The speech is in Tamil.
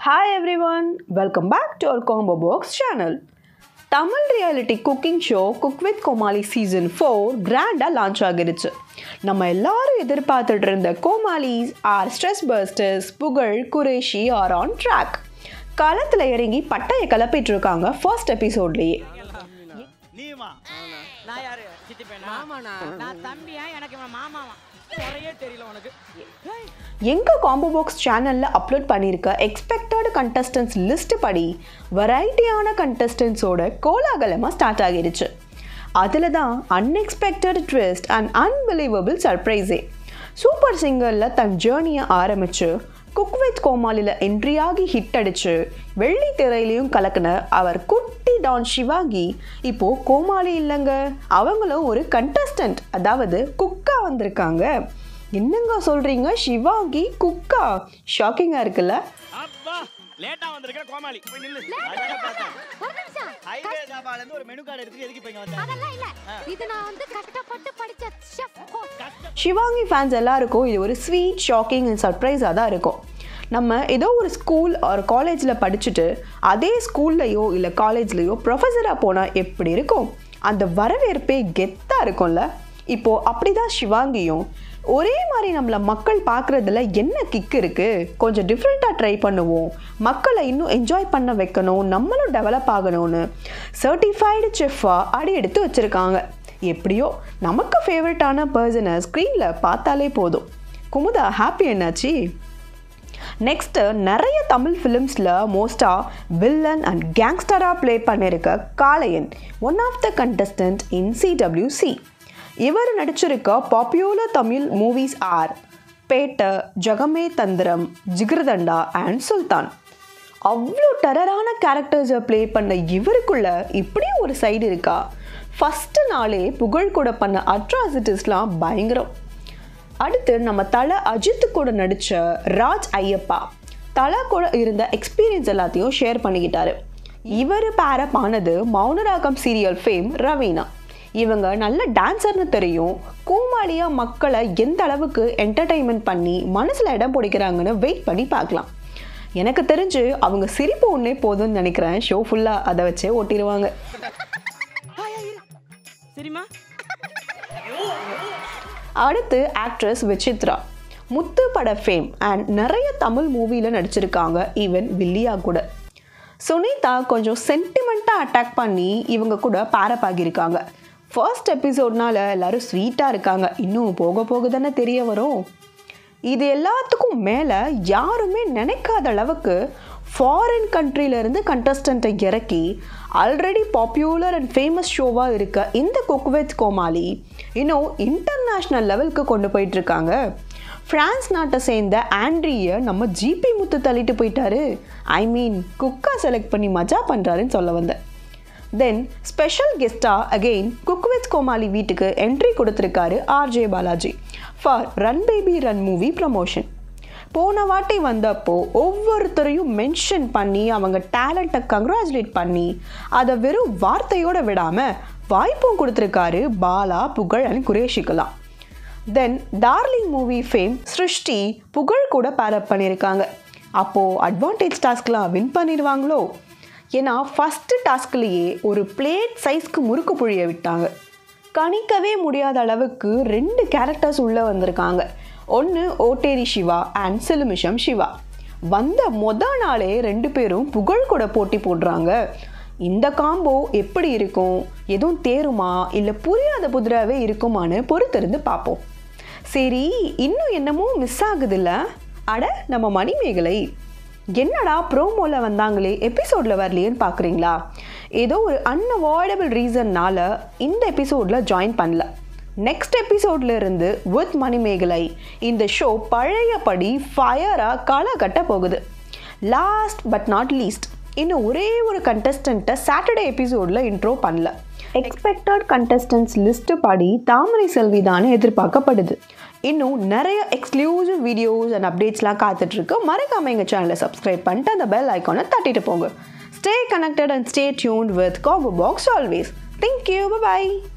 Hi everyone, welcome back to our Combo Box channel. Tamil reality cooking show cook with Comali season four கிராண்டாக லான்ச் ஆகிருச்சு நம்ம எல்லாரும் எதிர்பார்த்துட்டு இருந்த கோமாளிஸ் ஆர் ஸ்ட்ரெஸ் பர்ஸ்டர்ஸ் புகழ் குரேஷி ஆர் ஆன் ட்ராக் களத்தில் இறங்கி பட்டையை கிளப்பிட்டு இருக்காங்க ஃபர்ஸ்ட் எபிசோட்லேயே நீமா நான் யாரு சித்தி பையனா மாமாண்ணா. நான் தம்பியா எனக்கு இவன் மாமாவா குறையே தெரியல உனக்கு ஏய், எங்கள் காம்போ பாக்ஸ் சேனலில் அப்லோட் பண்ணியிருக்க எக்ஸ்பெக்டட் கண்டஸ்டன்ஸ் லிஸ்ட் படி வெரைட்டியான கண்டஸ்டன்ஸோட கோலாகலமாக ஸ்டார்ட் ஆகிருச்சு அதில் தான் அன்எக்ஸ்பெக்டட் ட்விஸ்ட் அண்ட் அன்பிலீவபிள் சர்ப்ரைஸே சூப்பர் சிங்கரில் தன் ஜேர்னியை ஆரம்பித்து குக் வித் கோமாளியில் என்ட்ரி ஆகி ஹிட் அடிச்சு வெள்ளி திரையிலையும் கலக்கின அவர் குட்டி டான் சிவாங்கி இப்போ கோமாளி இல்லைங்க அவங்களும் ஒரு கண்டஸ்டன்ட் அதாவது குக்கா வந்திருக்காங்க என்னங்க சொல்றீங்க சிவாங்கி குக்கா ஷாக்கிங்கா இருக்குல்ல அப்பா லேட்டா வந்திருக்கிற கோமாளி போய் நில்லு அதான் பார்த்தேன் ஒரு நிமிஷம் ஹைவே தாபால இருந்து ஒரு மெனு கார்டு எடுத்துட்டு எதுக்கு இப்ப இங்க வந்த அதெல்லாம் இல்ல இது நான் வந்து கஷ்டப்பட்டு படிச்ச செஃப் கோர்ஸ் சிவாங்கி ஃபேன்ஸ் எல்லாருக்கும் இது ஒரு ஸ்வீட் ஷாக்கிங் அண்ட் சர்ப்ரைஸாக தான் இருக்கும் நம்ம ஏதோ ஒரு ஸ்கூல் ஒரு காலேஜில் படிச்சுட்டு அதே ஸ்கூல்லையோ இல்லை காலேஜ்லேயோ ப்ரொஃபஸராக போனால் எப்படி இருக்கும் அந்த வரவேற்பே கெத்தாக இருக்கும்ல இப்போது அப்படி தான் சிவாங்கியும் ஒரே மாதிரி நம்மளை மக்கள் பார்க்குறதுல என்ன கிக் இருக்குது கொஞ்சம் டிஃப்ரெண்ட்டாக ட்ரை பண்ணுவோம் மக்களை இன்னும் என்ஜாய் பண்ண வைக்கணும் நம்மளும் டெவலப் ஆகணும்னு சர்டிஃபைடு செஃப்பாக அடி எடுத்து வச்சுருக்காங்க எப்படியோ நமக்கு ஃபேவரட்டான பர்சனை ஸ்க்ரீனில் பார்த்தாலே போதும் குமுதா ஹாப்பி என்னாச்சு நெக்ஸ்ட்டு நிறைய தமிழ் ஃபிலிம்ஸில் மோஸ்ட்டாக வில்லன் அண்ட் கேங்ஸ்டராக ப்ளே பண்ணியிருக்க Kalaiyan one of the contestant in CWC இவர் நடிச்சிருக்க popular Tamil movies are Petta Jagame Thandhiram Jigarthanda and சுல்தான் அவ்வளோ டெரரான கேரக்டர்ஸை ப்ளே பண்ண இவருக்குள்ள இப்படியும் ஒரு சைடு இருக்கா ஃபஸ்ட்டு நாளே புகழ் கூட பண்ண அட்ராசிட்டிஸ்லாம் பயங்கரம் அடுத்து நம்ம தலை அஜித்து கூட நடித்த ராஜ் ஐயப்பா தலை கூட இருந்த எக்ஸ்பீரியன்ஸ் எல்லாத்தையும் ஷேர் பண்ணிக்கிட்டாரு இவர் பேரப் ஆனது மௌனராகம் சீரியல் ஃபேம் ரவீனா இவங்க நல்ல டான்சர்னு தெரியும் கூமாளியா மக்களை எந்த அளவுக்கு என்டர்டைன்மெண்ட் பண்ணி மனசில் இடம் பிடிக்கிறாங்கன்னு வெயிட் பண்ணி பார்க்கலாம் எனக்கு தெரிஞ்சு அவங்க சிரிப்பு ஒன்றே போதும்னு நினைக்கிறேன் ஷோ ஃபுல்லாக அதை வச்சே ஓட்டிடுவாங்க ஆயா, இரு. சரிம்மா அடுத்து ஆக்ட்ரஸ் விசித்ரா முத்து பட ஃபேம் அண்ட் நிறைய தமிழ் மூவியில் நடிச்சிருக்காங்க ஈவன் வில்லியா கூட சுனிதா கொஞ்சம் சென்டிமெண்ட்டாக அட்டாக் பண்ணி இவங்க கூட பேரப் ஆகியிருக்காங்க ஃபர்ஸ்ட் எபிசோட்னால எல்லாரும் ஸ்வீட்டாக இருக்காங்க இன்னும் போக போக தானே தெரிய வரும் இது எல்லாத்துக்கும் மேலே யாருமே நினைக்காத அளவுக்கு ஃபாரின் கண்ட்ரியிலேருந்து கண்டஸ்டண்ட்டை இறக்கி ஆல்ரெடி பாப்புலர் அண்ட் ஃபேமஸ் ஷோவாக இருக்க இந்த குக் வித் கோமாளி இன்னும் இன்டர்நேஷ்னல் லெவலுக்கு கொண்டு போயிட்டுருக்காங்க ஃப்ரான்ஸ் நாட்டை சேர்ந்த ஆண்ட்ரியை நம்ம ஜிபி முத்து தள்ளிட்டு போயிட்டாரு ஐ மீன் குக்கா செலக்ட் பண்ணி மஜா பண்ணுறாருன்னு சொல்ல வந்தேன் தென் ஸ்பெஷல் கெஸ்டாக அகெயின் குக் வித் கோமாளி வீட்டுக்கு என்ட்ரி கொடுத்துருக்காரு RJ Balaji for run baby run movie promotion போன வாட்டி வந்தப்போ ஒவ்வொருத்தரையும் மென்ஷன் பண்ணி அவங்க டேலண்ட்டை கங்க்ராச்சுலேட் பண்ணி அதை வெறும் வார்த்தையோடு விடாமல் வாய்ப்பும் கொடுத்துருக்காரு பாலா புகழ் அண்ட் குரேஷிக்கலாம் then darling movie fame Srushti Pugazh கூட பேரப் பண்ணியிருக்காங்க அப்போது அட்வான்டேஜ் டாஸ்க்லாம் வின் பண்ணிடுவாங்களோ ஏன்னா ஃபஸ்ட்டு டாஸ்க்லேயே ஒரு பிளேட் சைஸ்க்கு முறுக்கு புழிய விட்டாங்க கணிக்கவே முடியாத அளவுக்கு ரெண்டு கேரக்டர்ஸ் உள்ளே வந்திருக்காங்க ஒன்று ஓட்டேரி சிவா அண்ட் சிலுமிஷம் சிவா வந்த மொத நாளே ரெண்டு பேரும் புகழ் கூட போட்டி போடுறாங்க இந்த காம்போ எப்படி இருக்கும் எதுவும் தேருமா இல்லை புரியாத புதிராவே இருக்குமான்னு பொறுத்திருந்து பார்ப்போம் சரி இன்னும் என்னமோ மிஸ் ஆகுதுல்ல அட நம்ம மணிமேகலை என்னடா ப்ரோமோவில் வந்தாங்களே எபிசோடில் வரலையேன்னு பார்க்குறீங்களா ஏதோ ஒரு அன்அவாய்டபிள் ரீசன்னால் இந்த எபிசோடில் ஜாயின் பண்ணல நெக்ஸ்ட் எபிசோட்ல இருந்து வித் மணிமேகலை இந்த ஷோ பழையபடி ஃபயராக களை கட்ட போகுது லாஸ்ட் பட் நாட் லீஸ்ட் இன்னும் ஒரே ஒரு கண்டஸ்டண்ட்டை சாட்டர்டே எபிசோடில் இன்ட்ரோ பண்ணல எக்ஸ்பெக்டட் கண்டஸ்டன்ஸ் லிஸ்ட்டு படி தாமரை செல்வி தானே எதிர்பார்க்கப்படுது இன்னும் நிறைய எக்ஸ்க்ளூசிவ் வீடியோஸ் அண்ட் அப்டேட்ஸ்லாம் காத்துட்ருக்கு மறக்காமல் எங்கள் சேனலை சப்ஸ்கிரைப் பண்ணிட்டு அந்த பெல் ஐக்கானை தட்டிட்டு போங்க stay connected and stay tuned with combo box always thank you bye